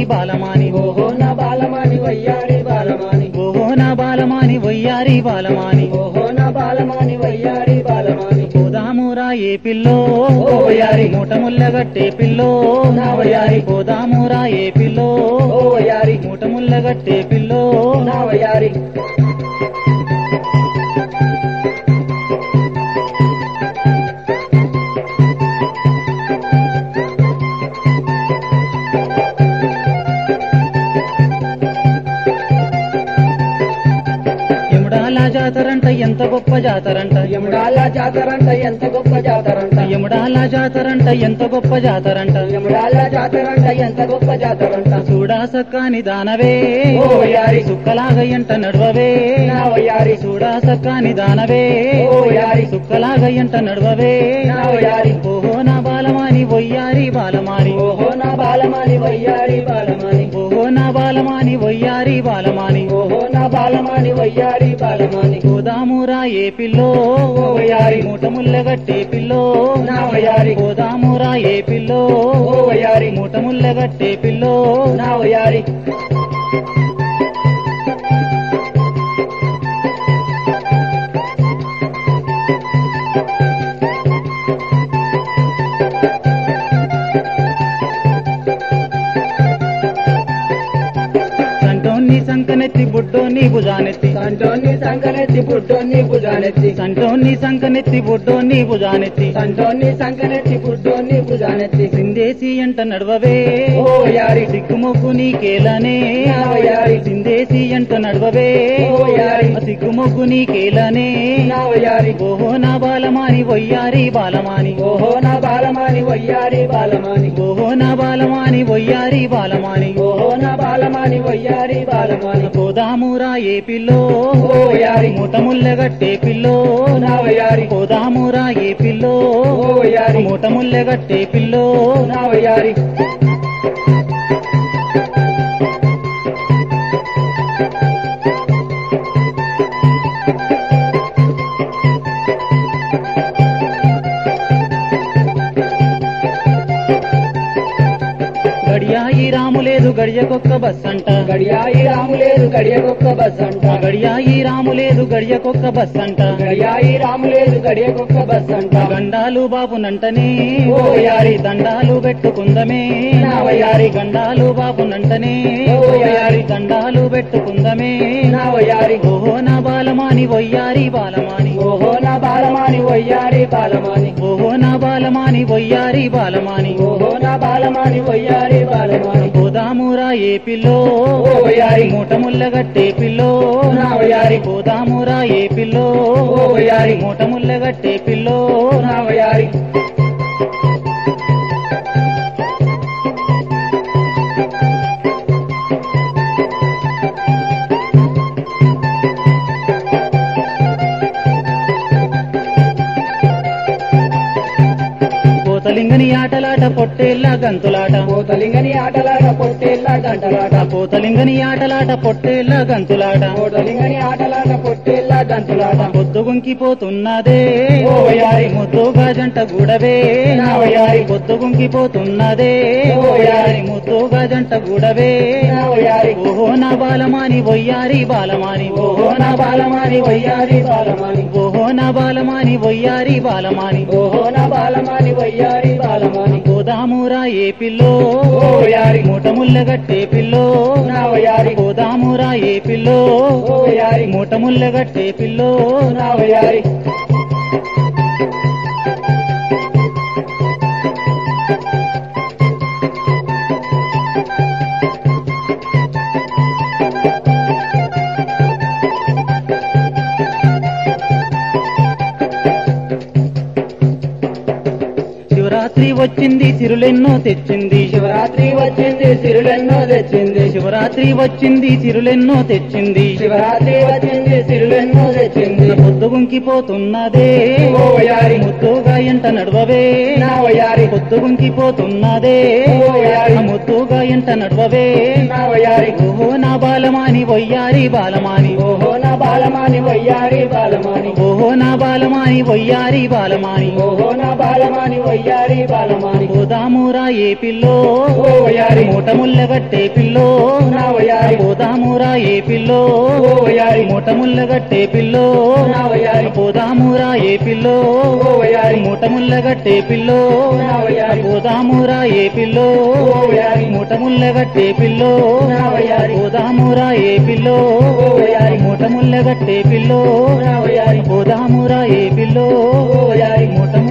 బాలమాని ఓహో నా బాలమాని వయ్యారి బాలమాని ఓహో నా బాలమాని వయ్యారి బాలమాని ఓహో నా బాలమాని వయ్యారి బాలమాని పోదామురా ఏ పిల్లో ఓ వయ్యారి. మూట ముల్లగట్టే పిల్లో నా వయ్యారి. పోదామురా ఏ పిల్లో ఓ వయ్యారి మూట ముల్లగట్టే పిల్లో నా వయ్యారి యముడాల జాతరంట ఎంత గొప్ప జాతరంట యముడాల జాతరంట ఎంత గొప్ప జాతరంట యముడాల జాతరంట ఎంత గొప్ప జాతరంట యముడాల జాతరంట ఎంత గొప్ప జాతరంట చూడా సక్కాని దానవే ఓ వయ్యారి. సుక్కలాగయ్యంట నడవవే నా వయ్యారి చూడా సక్కాని దానవే ఓ వయ్యారి. సుక్కలాగయ్యంట నడవవే నా వయ్యారి ఓహో నా బాలమాని వయ్యారి బాలమాని ఓహో నా బాలమాని వయ్యారి బాలమాని ఓహో నా బాలమాని వయ్యారి బాలమాని ఓహో నా బాలమాని వయ్యారి బాలమాని గోదామురా ఏ పిల్లో ఓ వయ్యారి. మూట ముల్లగట్టే పిల్లో నా వయ్యారి. గోదామురా ఏ పిల్లో ఓ వయ్యారి. మూట ముల్లగట్టే పిల్లో నా వయ్యారి సంటోన్ని సంకనెత్తి బుడ్డోని భుజానెత్తి సంటోని సంకనెత్తి పుట్టోని భుజానెత్తి సంటోన్ని సంకనెత్తి బుడ్డోని భుజానెత్తి సంటోని సంకనెత్తి పుట్టోని భుజానెత్తి సిందేసి అంట నడవవే ఓ వయ్యారి సిగ్గుమొగ్గు నీకేలనే నా వయ్యారి. సిందేసి అంట నడవవే ఓ వయ్యారి. సిగ్గుమొగ్గు నీకేలనే నా వయ్యారి ఓహో నా బాలమాని వయ్యారి బాలమాని ఓహో నా బాలమాని వయ్యారి బాలమాని ఓహో నా బాలమాని వయ్యారి బాలమాని ఓహో నా బాలమాని వయ్యారి బాలమాని పోదామురా ఏ పిల్లో ఓ వయ్యారి. మూట ముల్లెగట్టే పిల్లో నా వయ్యారి పోదామురా ఏ పిల్లో ఓ వయ్యారి. మూట ముల్లెగట్టే పిల్లో నా వయ్యారి గడియాయి రాము లేదు గడియకొక్క బస్ అంట గడియాయి రాము లేదు గడియకొక్క బస్ అంట గడియాయి రాము లేదు గడియకొక్క బస్ అంట గడియాయి రాము లేదు గడియకొక్క బస్ అంట గండాలు బాబునంటనే ఓ వయ్యారి. దండాలు పెట్టుకుందమే నా వయ్యారి. గండాలు బాబునంటనే ఓ వయ్యారి. దండాలు పెట్టుకుందమే నా వయ్యారి ఓహో నా బాలమాని వయ్యారి బాలమాని ఓహో నా బాలమాని వయ్యారి బాలమాని ఓహో నా బాలమాని వయ్యారి బాలమాని ఓహో నా బాలమాని వయ్యారి బాలమాని పోదామురా ఏ పిల్లో ఓ వయ్యారి. మూట ముల్లగట్టే పిల్లో నా వయ్యారి. పోదామురా ఏ పిల్లో ఓ వయ్యారి. మూట ముల్లగట్టే పిల్లో నా వయ్యారి పోతలింగని ఆటలాట పొట్టేళ్ళ గంతులాట కోతలింగని ఆటలాట పొట్టేళ్ళ గంటలాట పోతలింగని ఆటలాట పొట్టేళ్ళ గంతులాట కోతలింగని ఆటలాట పొట్టేళ్ళ గంతులాట పొద్దుగుంకిపోతున్నదే ఓ వయ్యారి. ముద్దుగా జంట గూడవే నా వయ్యారి. పొద్దుగుంకిపోతున్నదే ఓ వయ్యారి. ముద్దుగా జంట గూడవే నా వయ్యారి ఓహో నా బాలమాని వయ్యారి బాలమాని ఓహో నా బాలమాని వయ్యారి బాలమాని ఓహో నా బాలమాని వయ్యారి బాలమాని ఓహో నా బాలమాని వయ్యారి బాలమాని పోదామురా ఏ పిల్లో ఓ వయ్యారి మూట ముల్లగట్టే పిల్లో నా వయ్యారి పోదామురా ఏ పిల్లో ఓ వయ్యారి మూట ముల్లగట్టే పిల్లో నా వయ్యారి శివరాత్రి వచ్చింది సిరులెన్నో తెచ్చింది శివరాత్రి వచ్చింది సిరులెన్నో తెచ్చింది శివరాత్రి వచ్చింది సిరులెన్నో తెచ్చింది శివరాత్రి వచ్చింది సిరులెన్నో తెచ్చింది పొద్దుగుంకిపోతున్నదే ఓ వయ్యారి ముద్దుగా ఎంట నడవవే నా వయ్యారి పొద్దుగుంకిపోతున్నదే ఓ వయ్యారి ముద్దుగా ఎంట నడవవే నా వయ్యారి ఓహో నా బాలమాని వయ్యారి బాలమాని ఓహో నా బాలమాని బాలమాని వయ్యారి బాలమాని ఓహో నా బాలమాని వయ్యారి బాలమాని ఓహో నా బాలమాని వయ్యారి బాలమాని పోదామురా ఏ పిల్లో ఓ వయ్యారి మూట ముల్లగట్టే పిల్లో నా వయ్యారి పోదామురా ఏ పిల్లో ఓ వయ్యారి మూట ముల్లగట్టే పిల్లో నా వయ్యారి పోదామురా ఏ పిల్లో ఓ వయ్యారి మూట ముల్లగట్టే పిల్లో నా వయ్యారి పోదామురా ఏ పిల్లో ఓ వయ్యారి మూట ముల్లగట్టే పిల్లో నా వయ్యారి పోదామురా ఏ పిల్లో ఓ వయ్యారి మూట ముల్లగట్టే పిల్లో నా వయ్యారి పోదామురా ఏ పిల్లో ఓ వయ్యారి మూట